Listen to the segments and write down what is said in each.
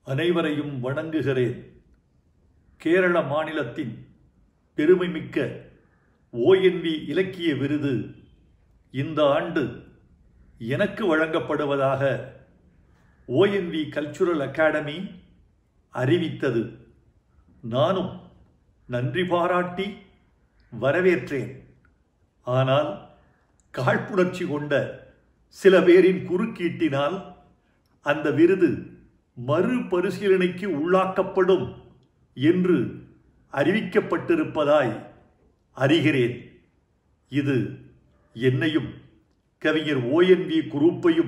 அனைவரையும் வணங்குகிறேன் கேரள மாநிலத்தின் பெருமைமிக்க ஓஎன்வி இலக்கிய விருது இந்த ஆண்டு எனக்கு வழங்கப்படுவதாக ஓஎன்வி கல்ச்சுரல் அகாடமி அறிவித்தது நானும் நன்றி பாராட்டி வரவேற்றேன் ஆனால் காழ்ப்புணர்ச்சி கொண்ட சில பேரின் குறுக்கீட்டினால் அந்த விருது மறுபரிசீலனைக்கு உள்ளாக்கப்படும் என்று அறிவிக்கப்பட்டிருப்பதாய் அறிகிறேன் இது என்னையும் கவிஞர் ஓஎன்வி குரூப்பையும்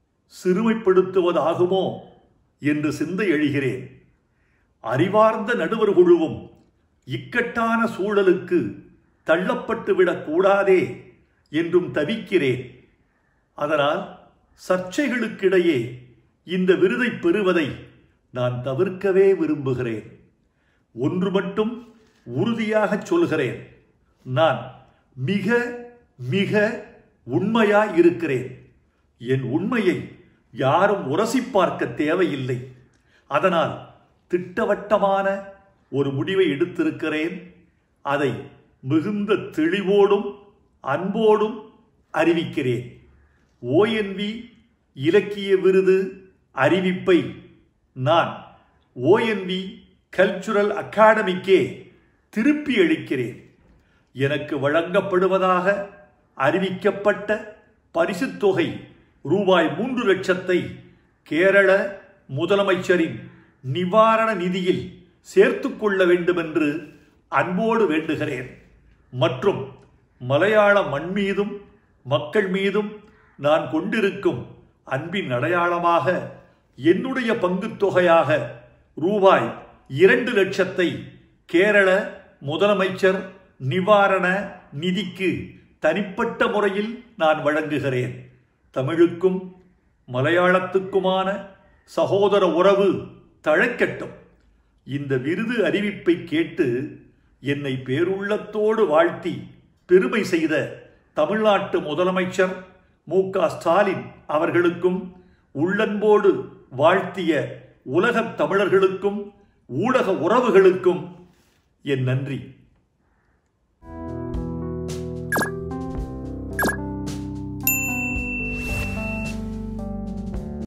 சிறுமைப்படுத்துவதாகுமோ என்று சிந்தை எழுகிறேன் அறிவார்ந்த நடுவர் குழுவும் இக்கட்டான சூழலுக்கு தள்ளப்பட்டு விடக்கூடாதே என்றும் தவிக்கிறேன் அதனால் சர்ச்சைகளுக்கிடையே இந்த விருதை பெறுவதை நான் தவிர்க்கவே விரும்புகிறேன் ஒன்று மட்டும் உறுதியாக சொல்கிறேன் நான் மிக மிக உண்மையாய் இருக்கிறேன் என் உண்மையை யாரும் உரசி பார்க்க தேவையில்லை அதனால் திட்டவட்டமான ஒரு முடிவை எடுத்திருக்கிறேன் அதை மிகுந்த தெளிவோடும் அன்போடும் அறிவிக்கிறேன் ஓஎன்வி இலக்கிய விருது அறிவிப்பை நான் ஓஎன்வி கல்ச்சுரல் அகாடமிக்கே திருப்பி அளிக்கிறேன் எனக்கு வழங்கப்படுவதாக அறிவிக்கப்பட்ட பரிசுத் தொகை ரூபாய் மூன்று லட்சத்தை கேரள முதலமைச்சரின் நிவாரண நிதியில் சேர்த்து கொள்ள வேண்டுமென்று அன்போடு வேண்டுகிறேன் மற்றும் மலையாள மண் மீதும் மக்கள் மீதும் நான் கொண்டிருக்கும் அன்பின் அடையாளமாக என்னுடைய பங்குத் தொகையாக ரூபாய் இரண்டு லட்சத்தை கேரள முதலமைச்சர் நிவாரண நிதிக்கு தனிப்பட்ட முறையில் நான் வழங்குகிறேன் தமிழுக்கும் மலையாளத்துக்குமான சகோதர உறவு தழைக்கட்டும் இந்த விருது அறிவிப்பை கேட்டு என்னை பேருள்ளத்தோடு வாழ்த்தி பெருமை செய்த தமிழ்நாட்டு முதலமைச்சர் மு க ஸ்டாலின் அவர்களுக்கும் உள்ளன்போடு வாழ்த்திய உலகத் தமிழர்களுக்கும் ஊடக உறவுகளுக்கும் என் நன்றி